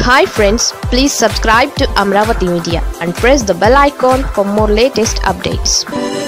hi friends please subscribe to Amaravati media and press the bell icon for more latest updates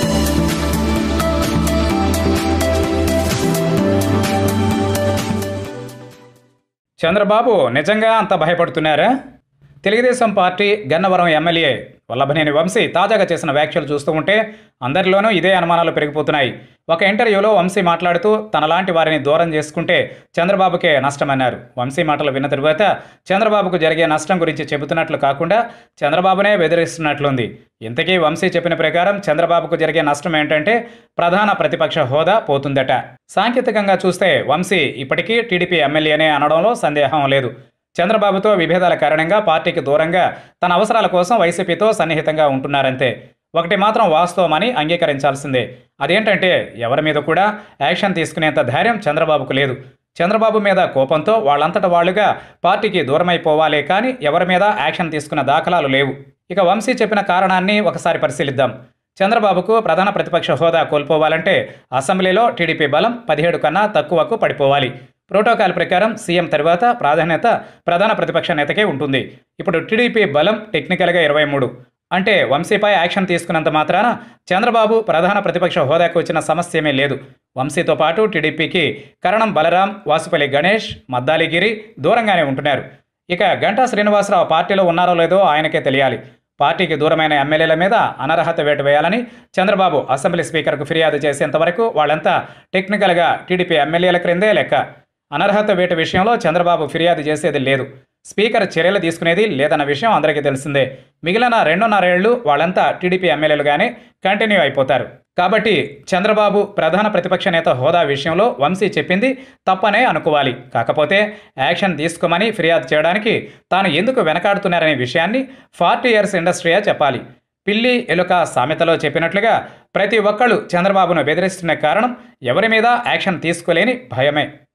Chandrababu నిజంగా అంత భయపడుతున్నారా Telugu Desam party Gannavaram MLA Vallabhaneni Vamsi తాజాగా చేసిన వ్యాఖ్యలు చూస్తూ ఉంటే అందరిలోనూ ఇదే అనుమానాలు పెరిగిపోతున్నాయి ఒక ఇంటర్వ్యూలో వంశీ మాట్లాడుతూ తనలాంటి వారిని దూరం చేసుకుంటే చంద్రబాబుకే నష్టమన్నారు వంశీ మాటలు విన్న తరువాత చంద్రబాబుకు జరిగే నష్టం గురించి చెబుతున్నట్లు కాకుండా చంద్రబాబునే బెదిరిస్తున్నట్లుంది ఇంతకీ వంశీ చెప్పిన ప్రకారం చంద్రబాబుకు జరిగే నష్టం ఏంటంటే ప్రధాన ప్రతిపక్ష హోదా పోతుందట సాంకేతికంగా చూస్తే వంశీ ఇప్పటికీ టీడీపీ ఎమ్మెల్యేనే అనడంలో సందేహం లేదు చంద్రబాబుతో విభేదాల కారణంగా పార్టీకి దూరంగా తన అవసరాల కోసం వైసీపీతో సన్నిహితంగా ఉంటున్నారంతే ఒకటి మాత్రం వాస్తవమని అంగీకరించాల్సిందే అదేంటంటే ఎవరి మీద కూడా యాక్షన్ తీసుకునేంత ధైర్యం చంద్రబాబుకు లేదు చంద్రబాబు మీద కోపంతో వాళ్ళంతట వాళ్ళుగా పార్టీకి దూరమైపోవాలే కానీ ఎవరి మీద యాక్షన్ తీసుకున్న దాఖలాలు లేవు ఇక వంశీ చెప్పిన కారణాన్ని ఒకసారి పరిశీలిద్దాం చంద్రబాబుకు ప్రధాన ప్రతిపక్ష హోదా కోల్పోవాలంటే అసెంబ్లీలో టీడీపీ బలం పదిహేడు కన్నా తక్కువకు పడిపోవాలి ప్రోటోకాల్ ప్రకారం సీఎం తర్వాత ప్రాధాన్యత ప్రధాన ప్రతిపక్ష నేతకే ఉంటుంది ఇప్పుడు టీడీపీ బలం టెక్నికల్గా ఇరవై మూడు అంటే వంశీపై యాక్షన్ తీసుకున్నంత మాత్రాన చంద్రబాబు ప్రధాన ప్రతిపక్ష హోదాకు వచ్చిన సమస్యేమీ లేదు వంశీతో పాటు టీడీపీకి కరణం బలరాం వాసుపల్లి గణేష్ మద్దాలిగిరి దూరంగానే ఉంటున్నారు ఇక గంటా శ్రీనివాసరావు పార్టీలో ఉన్నారో లేదో ఆయనకే తెలియాలి పార్టీకి దూరమైన ఎమ్మెల్యేల మీద అనర్హత వేటు వేయాలని చంద్రబాబు అసెంబ్లీ స్పీకర్కు ఫిర్యాదు చేసేంత వరకు వాళ్ళంతా టెక్నికల్గా టీడీపీ ఎమ్మెల్యేల క్రిందే లెక్క అనర్హత వేటు విషయంలో చంద్రబాబు ఫిర్యాదు చేసేది లేదు స్పీకర్ చర్యలు తీసుకునేది లేదన్న విషయం అందరికీ తెలిసిందే మిగిలిన రెండున్నరేళ్లు వాళ్ళంతా టీడీపీ ఎమ్మెల్యేలుగానే కంటిన్యూ అయిపోతారు కాబట్టి చంద్రబాబు ప్రధాన ప్రతిపక్ష నేత హోదా విషయంలో వంశీ చెప్పింది తప్పనే అనుకోవాలి కాకపోతే యాక్షన్ తీసుకోమని ఫిర్యాదు చేయడానికి తాను ఎందుకు వెనకాడుతున్నారనే విషయాన్ని ఫార్టీ ఇయర్స్ ఇండస్ట్రీయే చెప్పాలి పిల్లి ఎలుక సామెతలో చెప్పినట్లుగా ప్రతి ఒక్కళ్ళు చంద్రబాబును బెదిరిస్తున్న కారణం ఎవరి మీద యాక్షన్ తీసుకోలేని భయమే